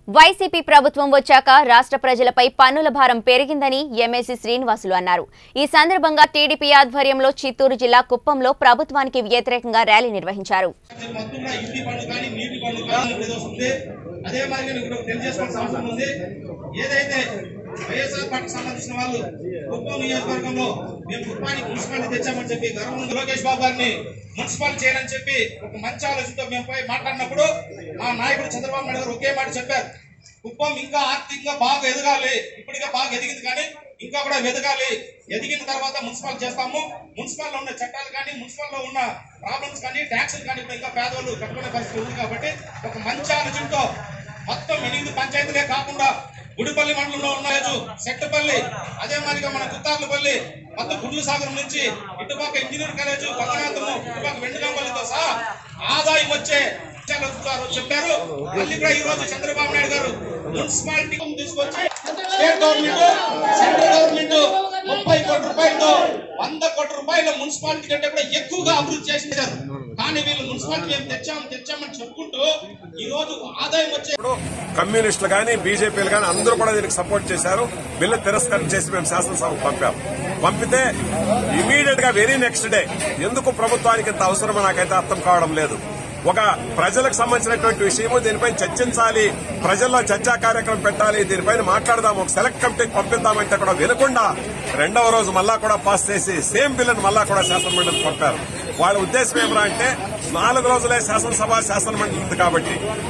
YCP ప్రభుత్వం వచ్చాక రాష్ట్ర ప్రజలపై పన్నుల భారం పెరిగిందని ఎమ్మెల్సీ శ్రీనివాసులు అన్నారు ఈ సందర్భంగా టీడీపీ ఆధ్వర్యంలో చిత్తూరు జిల్లా కుప్పంలో ప్రభుత్వానికి వ్యతిరేకంగా ర్యాలీ నిర్వహించారు మొత్తంలో ఇంటి పన్ను కానీ నీటి పన్ను కానీ ఏదో వస్తుంది అదే మాదిరిగా ఇప్పుడు తెలియజేసుకోవాల్సిన అవసరం ఉంది ఏదైతే వైఎస్ఆర్ పార్టీకి సంబంధించిన వాళ్ళు కుప్పం నియోజకవర్గంలో మేము కుప్పానికి మున్సిపాలిటీ తెచ్చామని చెప్పి గర్వంగా లోకేష్ బాబు గారిని మున్సిపాలిటీ చేయాలని చెప్పి ఒక మంచి ఆలోచనతో మేము పోయి మాట్లాడినప్పుడు మా నాయకుడు చంద్రబాబు నాయుడు గారు ఒకే మాట చెప్పారు కుప్పం ఇంకా ఆర్థికంగా బాగా ఎదగాలి ఇప్పటికే బాగా ఎదిగింది కానీ ఇంకా కూడా ఎదగాలి ఎదిగిన తర్వాత మున్సిపల్ చేస్తాము మున్సిపల్ లో ఉన్న చట్టాలు కానీ మున్సిపల్ లో ఉన్న ప్రాబ్లమ్స్ కానీ ట్యాక్సులు కానీ ఇప్పుడు ఇంకా పేదవాళ్ళు కట్టుకునే పరిస్థితి ఉంది కాబట్టి ఒక మంచి ఆలోచనతో మొత్తం ఎనిమిది పంచాయతీలే కాకుండా గుడిపల్లి మండలంలో ఉన్న రోజు సెట్టపల్లి అదే మాదిరిగా మన కుత్తార్లపల్లి మొత్తం గుడ్లు సాగరం నుంచి ఇటుపక్క ఇంజనీర్ కాలేజ్ కొత్తనాథము ఇటుపక్క వెండుగంపల్లితో సహా ఆదాయం వచ్చే విషయాలు వస్తున్నారు చెప్పారు మళ్ళీ కూడా ఈ రోజు చంద్రబాబు నాయుడు గారు మున్సిపాలిటీ తీసుకొచ్చి స్టేట్ గవర్నమెంట్ సెంట్రల్ గవర్నమెంట్ ముప్పై కోట్ల రూపాయలతో వంద కోట్ల రూపాయల మున్సిపాలిటీ కంటే కూడా ఎక్కువగా అభివృద్ధి చేసింది కానీ వీళ్ళు మున్సిపాలిటీ మేము తెచ్చాం తెచ్చామని చెప్పుకుంటూ ఈ రోజు ఆదాయం వచ్చే కమ్యూనిస్టులు కానీ బీజేపీలు కానీ అందరూ కూడా దీనికి సపోర్ట్ చేశారు బిల్లు తిరస్కరణ చేసి మేము శాసనసభకు పంపాం పంపితే ఇమీడియట్ గా వెరీ నెక్స్ట్ డే ఎందుకు ప్రభుత్వానికి ఇంత అవసరమో నాకైతే అర్థం కావడం లేదు ఒక ప్రజలకు సంబంధించినటువంటి విషయము దీనిపై చర్చించాలి ప్రజల్లో చర్చా కార్యక్రమం పెట్టాలి దీనిపైన మాట్లాడదాం ఒక సెలెక్ట్ కమిటీకి పంపిద్దామంటే కూడా వినకుండా రెండవ రోజు మళ్ళా కూడా పాస్ చేసి సేమ్ బిల్లును మళ్ళా కూడా శాసనమండలికి పంపారు వాళ్ళ ఉద్దేశం ఏమరా అంటే నాలుగు రోజులే శాసనసభ శాసనమండలి ఉంది కాబట్టి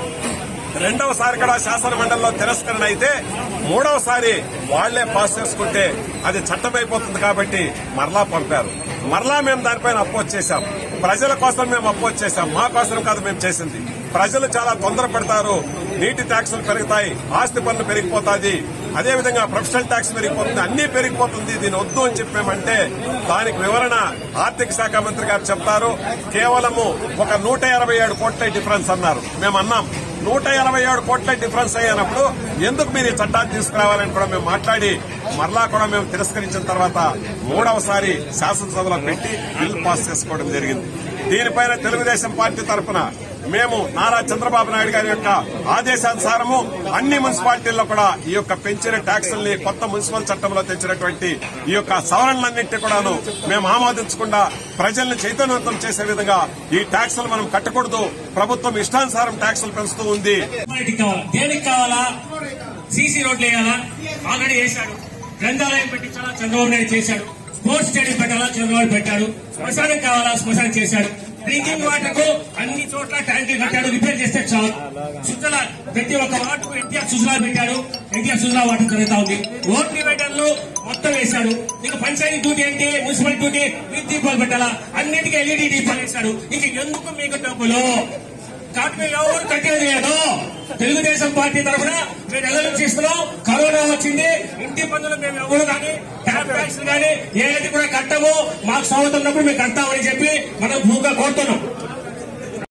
రెండవసారి కూడా శాసన మండలిలో తిరస్కరణ అయితే మూడవసారి వాళ్లే పాస్ చేసుకుంటే అది చట్టమైపోతుంది కాబట్టి మరలా పంపారు మరలా మేము దానిపైన అపోజ్ చేశాం ప్రజల కోసం మేము అపోజ్ చేశాం మా కోసం కాదు మేము చేసింది ప్రజలు చాలా తొందరపడతారు నీటి ట్యాక్సులు పెరుగుతాయి ఆస్తి పన్ను పెరిగిపోతాది అదేవిధంగా ప్రొఫెషనల్ ట్యాక్స్ పెరిగిపోతుంది అన్ని పెరిగిపోతుంది దీని వద్దు అని చెప్పామంటే దానికి వివరణ ఆర్థిక శాఖ మంత్రి గారు చెప్తారు కేవలము ఒక నూట ఇరవై ఏడు కోట్ల డిఫరెన్స్ అన్నారు మేము అన్నాం నూట ఇరవై ఏడు కోట్ల డిఫరెన్స్ అయ్యినప్పుడు ఎందుకు మీరు ఈ చట్టాన్ని తీసుకురావాలని కూడా మేము మాట్లాడి మరలా కూడా మేము తిరస్కరించిన తర్వాత మూడవసారి శాసనసభలో పెట్టి బిల్ పాస్ చేసుకోవడం జరిగింది దీనిపైన తెలుగుదేశం పార్టీ తరఫున మేము నారా చంద్రబాబు నాయుడు గారి యొక్క ఆదేశానుసారము అన్ని మున్సిపాలిటీల్లో కూడా ఈ యొక్క పెంచిన ట్యాక్సుల్ని కొత్త మున్సిపల్ చట్టంలో తెచ్చినటువంటి ఈ యొక్క సవరణలన్నింటి కూడాను మేము ఆమోదించకుండా ప్రజల్ని చైతన్యవంతం చేసే విధంగా ఈ ట్యాక్సులు మనం కట్టకూడదు ప్రభుత్వం ఇష్టానుసారం ట్యాక్సులు పెంచుతూ ఉంది మున్సిపాలిటీకి కావాలా దేనికి కావాలా సీసీ రోడ్లు వేయాలా ఆల్రెడీ వేశాడు గ్రంథాలయం పెట్టించాలా చంద్రబాబు నాయుడు చేశాడు స్పోర్ట్స్ స్టేడియం పెట్టాలా చంద్రబాబు పెట్టాడు శ్మశానం కావాలా శ్మశానం చేశాడు డ్రింకింగ్ వాటర్ కు అన్ని చోట్ల ట్యాంకులు కట్టాడు రిపేర్ చేస్తే చాలు సుజల ప్రతి ఒక్క వార్డుకు ఎన్టీఆర్ సుజలా పెట్టాడు ఎన్టీఆర్ సుజలా వాటర్ జరుగుతా ఉంది రోడ్ డివైడర్లు మొత్తం వేశాడు ఇంకా పంచాయతీ డ్యూటీ ఏంటి మున్సిపల్ డ్యూటీ వీధి దీపాలు పెట్టాలా అన్నిటికీ ఎల్ఈడి దీపాలు వేశాడు ఇంక ఎందుకు మీకు డబ్బులు కాబట్టి మేము ఎవరు కట్టేది లేదు తెలుగుదేశం పార్టీ తరఫున మేము ఎదురు చేస్తున్నాం కరోనా వచ్చింది ఇంటి పన్నులు మేము ఎవరు కానీ ట్యాప్ ట్యాక్స్ కానీ ఏది కూడా కట్టము మాకు సౌలత్ ఉన్నప్పుడు మేము కడతామని చెప్పి మనం భూగా కోరుతున్నాం